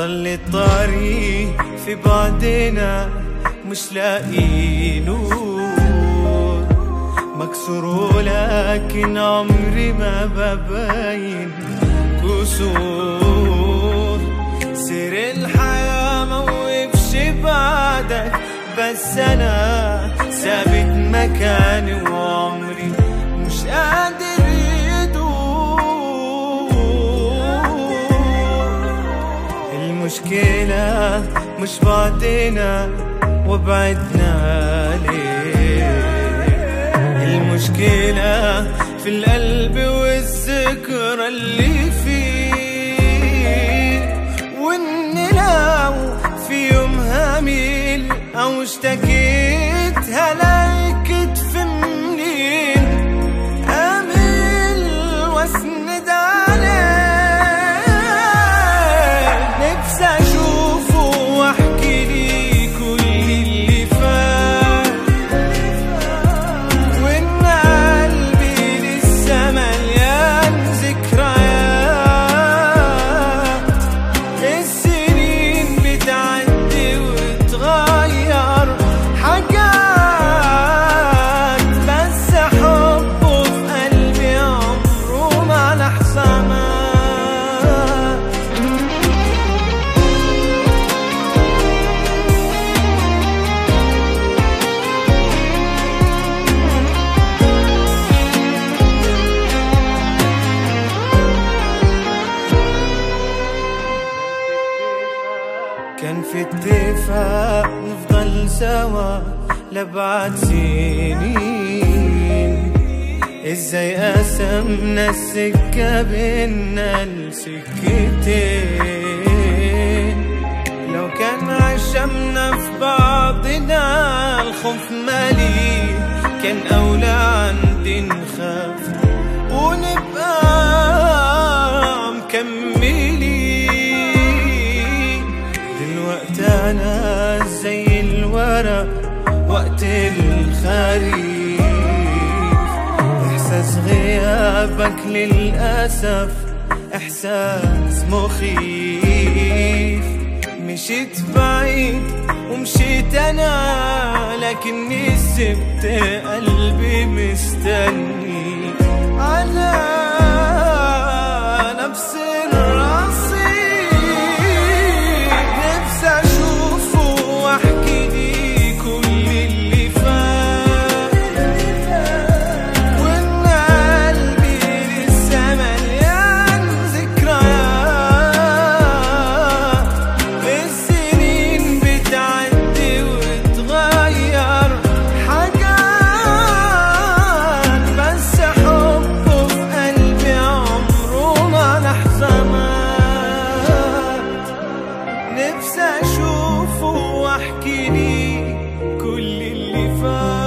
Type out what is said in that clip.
ظل الطريق في بعدنا مش لاقي نور مكسور ولكن عمري ما ببين كسور سير الحياة موقفش بعدك بس أنا ثابت مكاني وعمري مش قادر يدور المشكلة مش بعدنا وبعدنا ليه المشكلة في القلب والذكرى اللي فيه وإن لو في يوم هميل أو اشتكيت هلاقي كتف منين أميل واسند عليه نفسي أشوفه وأحكي لي كل اللي فات وإن قلبي لسه مليان ذكريات السنين بتعدي وتغير حاجات بس حبه في قلبي عمره ما لحظة مات كان في اتفاق نفضل سوا لبعد سنين ازاي قسمنا السكة بينا السكتين لو كان عشمنا في بعضنا الخوف مالي كان أولى عندي نخاف ونبقى مكملين دلوقتي أنا زي الورق وقت الخريف إحساس غيابك للأسف إحساس مخيف مشيت بعيد ومشيت أنا لكني سبت قلبي مستني على نفس الرصيد نفسي أشوفه وأحكي لي كل اللي فات وإن قلبي لسه مليان ذكريات السنين بتعدي وتغير حاجات بس حبه في قلبي عمره ما لحظة مات نفسي أشوفه وأحكي لي كل اللي فات